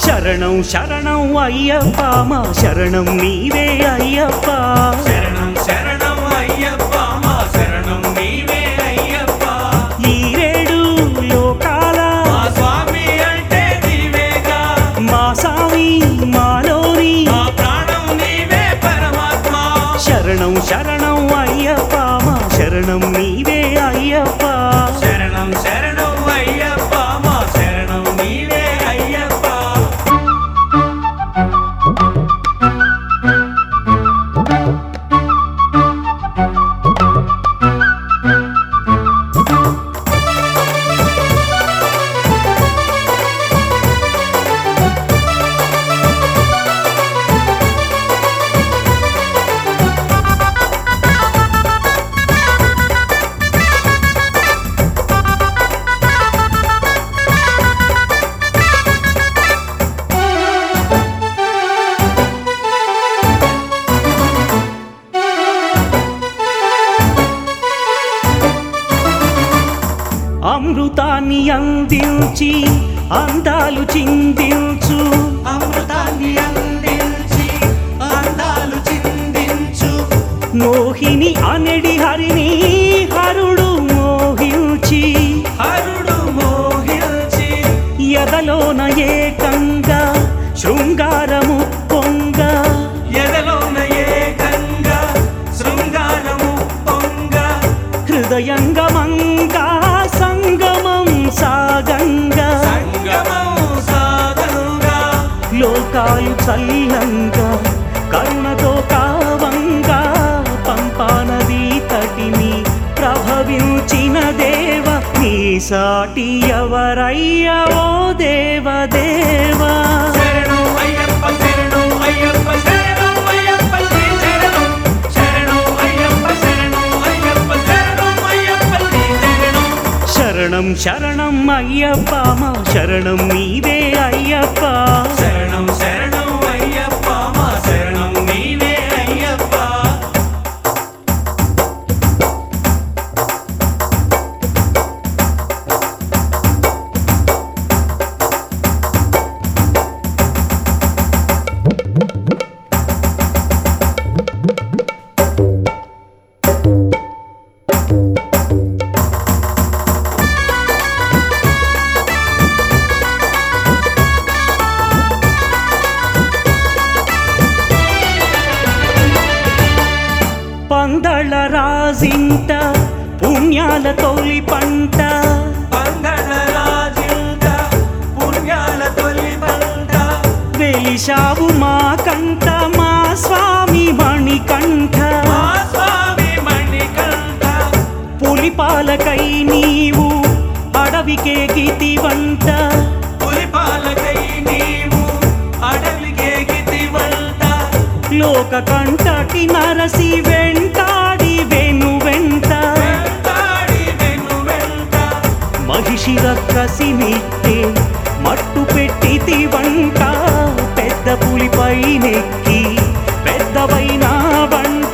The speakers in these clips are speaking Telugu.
శరణం శరణం అయ్యప్ప మా శరణం నీవే అయ్యప్ప శరణం శరణం అయ్యప్ప మా శరణం నీవే అయ్యప్ప ఈరేడు లోకాల మా స్వామి అంటే నీవేగా మా సామి మాలోని మా ప్రాణం నీవే పరమాత్మ శరణం శరణం అయ్యప్ప మా శరణం నీవే అయ్యప్ప శరణం శరణం అయ్యప్ప మా శరణం నీవే అయ్యప్ప అమృతాన్ని అందించి అందాలు చిందించు అమృతాన్ని అందించి అందాలు చిందించు మోహిని అనడి హరిని హరుడు మోహించి హరుడు మోహించి ఎదలోన ఏకంగా శృంగారము పొంగ ఎదలోన ఏకంగా శృంగారము పొంగ హృదయంగమంగా సంగమం సాగంగా సంగమం సాధనుగా లోకాలు చల్లంగా కరుణతో కావంగా పంపానది తటిని ప్రభవించిన దేవ నీ సాటి ఎవరయ్యా ఓ దేవదేవా శరణం అయ్యప్ప శరణం అయ్యప్ప శరణం అయ్యప్ప శ్రీ శరణం శరణం అయ్యప్ప శరణం అయ్యప్ప శరణం అయ్యప్ప శ్రీ శరణం శరణం శరణం అయ్యప్ప మా శరణం నీవే అయ్యప్ప శరణం శరణం అయ్యప్ప మా శరణం నీవే అయ్యప్ప పందళ రాజింట పుణ్యాల తొలి పంట పంగళ రాజింట పుణ్యాల తొలి పంట వెలిశావు మా కంట మా స్వామి మణికంఠ మా స్వామి మణికంఠ పులిపాలకై నీవు అడవికే గీతి వంట పులిపాలకై నీవు అడవికే గితి వంట లోక కంటటి నరసి వెంటాడి వెను వెంట వెంటాడి వెను వెంట మహిషి రక్కసి మిట్టే మట్టు పెట్టితి వంట పెద్ద పులిపై నెక్కి పెద్దవైన వంట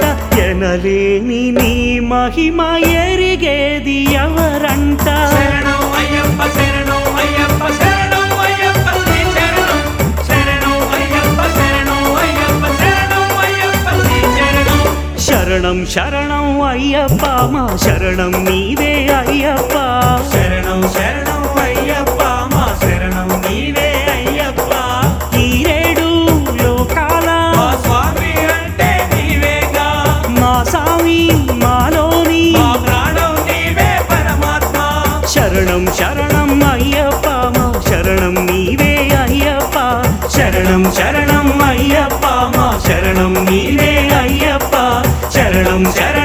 ఎనలేని నీ మహిమ ఎరిగేది ఎవరంట శరణం అయ్యప్ప శరణం అయ్యప్ప శరణం అయ్యప్ప శ్రీ శరణం శరణం అయ్యప్ప శరణం అయ్యప్ప శరణం అయ్యప్ప శ్రీ శరణం శరణం శరణం అయ్యప్ప మా శరణం నీవే అయ్యప్ప శరణం శరణం అయ్యప్ప మా శరణం నీవే అయ్యప్ప ఈరేడు లోకాల మా స్వామి అంటే నీవేగా మా సామి మాలోని మా ప్రాణం నీవే పరమాత్మ శరణం శరణం అయ్యప్ప మా శరణం నీవే అయ్యప్ప శరణం శరణం అయ్యప్ప మా శరణం నీవే అయ్యప్ప శరణం శరణం